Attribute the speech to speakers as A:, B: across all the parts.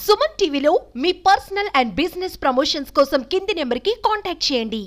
A: సుమన్ టీవీలో మీ personal and business promotions కోసం కింది నెంబర్కి కాంటాక్ట్ చేయండి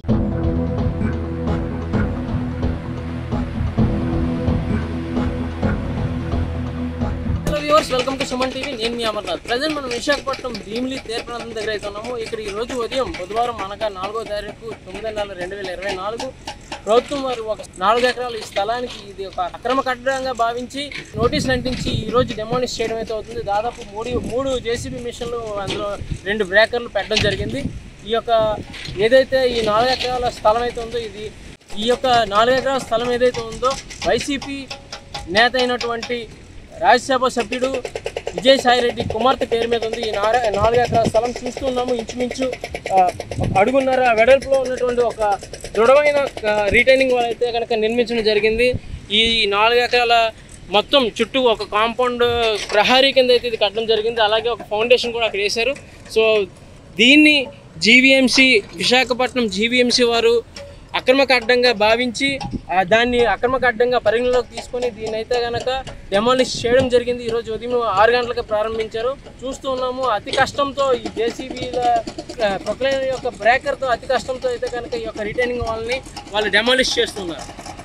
B: hello viewers welcome to Suman TV నేను మీ అమర్నాథ్ ప్రజెంట్ మనం విశాఖపట్నం భీమిలి తీర్థనాథం దగ్గర అయితే ఉన్నాము ఇక్కడ ఈ రోజు ఉదయం బుధవారం అనగా నాలుగో తారీఖు తొమ్మిదో నెల రెండు వేల ఇరవై నాలుగు ప్రభుత్వం వారు ఒక నాలుగు ఎకరాల ఈ స్థలానికి ఇది ఒక అక్రమ కట్టడంగా భావించి నోటీసులు అంటించి ఈ రోజు డెమోలిష్ చేయడం అయితే అవుతుంది దాదాపు మూడు మూడు జేసీబీ మిషన్లు అందులో రెండు బ్రేకర్లు పెట్టడం జరిగింది ఈ యొక్క ఏదైతే ఈ నాలుగు ఎకరాల స్థలం అయితే ఉందో ఇది ఈ యొక్క నాలుగు ఎకరాల స్థలం ఏదైతే ఉందో వైసీపీ నేత అయినటువంటి రాజ్యసభ సభ్యుడు విజయసాయిరెడ్డి కుమార్తె పేరు మీద ఉంది ఈ నార నాలుగు ఎకరాల స్థలం చూస్తున్నాము ఇంచుమించు ఆ, ఒక అడుగున్నర వెడల్పులో ఉన్నటువంటి ఒక దృఢమైన రీటైనింగ్ వాల్ అయితే కనుక నిర్మించడం జరిగింది ఈ నాలుగు ఎకరాల మొత్తం చుట్టూ ఒక కాంపౌండ్ ప్రహారీ కింద అయితే ఇది కట్టడం జరిగింది అలాగే ఒక ఫౌండేషన్ కూడా అక్కడ వేశారు సో దీన్ని జీవీఎంసీ విశాఖపట్నం జీవీఎంసీ వారు అక్రమ కడ్డంగా భావించి ఆ దాన్ని అక్రమ కడ్డంగా పరిగణలోకి తీసుకొని దీన్ని అయితే కనుక డెమాలిష్ చేయడం జరిగింది ఈరోజు ఉదయం ఆరు గంటలకు ప్రారంభించారు చూస్తూ ఉన్నాము అతి కష్టంతో ఈ జేసీబీల ప్రొక్లైనర్ యొక్క బ్రేకర్తో అతి కష్టంతో అయితే కనుక ఈ యొక్క రిటైనింగ్ వాళ్ళని వాళ్ళు డెమాలిష్ చేస్తున్నారు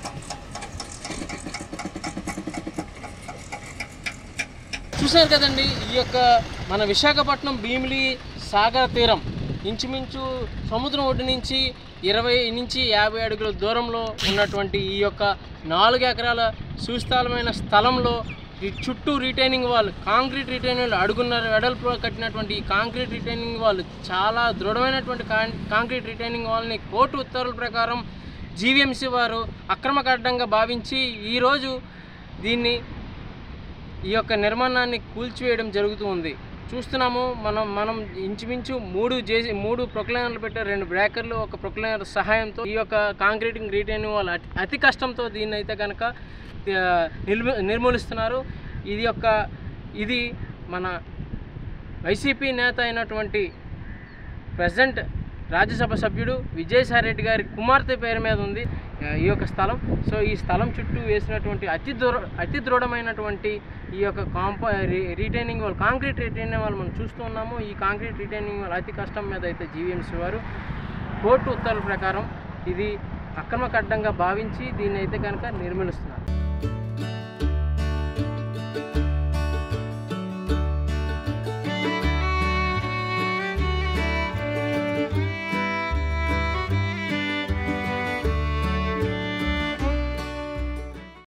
B: చూశారు కదండి ఈ యొక్క మన విశాఖపట్నం భీమిలి సాగర్ తీరం ఇంచుమించు సముద్రం ఒడ్డు నుంచి ఇరవై నుంచి యాభై అడుగుల దూరంలో ఉన్నటువంటి ఈ యొక్క నాలుగు ఎకరాల సుస్థలమైన స్థలంలో ఈ చుట్టూ retaining wall concrete retaining wall అడుగున్నర వెడల్పులో కట్టినటువంటి ఈ కాంక్రీట్ రిటైనింగ్ వాల్ చాలా దృఢమైనటువంటి కాం- కాంక్రీట్ రిటైనింగ్ వాల్ని కోర్టు ఉత్తర్వుల ప్రకారం జీవీఎంసీ వారు అక్రమ కడ్డంగా భావించి ఈరోజు దీన్ని ఈ యొక్క నిర్మాణాన్ని కూల్చివేయడం జరుగుతూ ఉంది చూస్తున్నాము మనం మనం ఇంచుమించు మూడు జేసి మూడు ప్రొక్లైనర్లు పెట్టే రెండు బ్రేకర్లు ఒక ప్రొక్లైనర్ సహాయంతో ఈ యొక్క కాంక్రీటింగ్ రీటైనింగ్ వాళ్ళు అతి అతి కష్టంతో దీన్ని అయితే కనుక ఆ, నిర్ము నిర్మూలిస్తున్నారు ఇది యొక్క ఇది మన వైసీపీ నేత అయినటువంటి ప్రజెంట్ రాజ్యసభ సభ్యుడు విజయసాయిరెడ్డి గారి కుమార్తె పేరు మీద ఉంది ఆ, ఈ యొక్క స్థలం సో ఈ స్థలం చుట్టూ వేసినటువంటి అతి దృఢ అతి దృఢమైనటువంటి ఈ యొక్క కాంప రీ- retaining wall concrete retaining wall మనం చూస్తూ ఉన్నాము ఈ కాంక్రీట్ రీటైనింగ్ వాల్ అతి కష్టం మీద అయితే జీవీఎంసీ వారు కోర్టు ఉత్తర్వుల ప్రకారం ఇది అక్రమ కడ్డంగా భావించి దీన్ని అయితే కనుక నిర్మూలిస్తున్నారు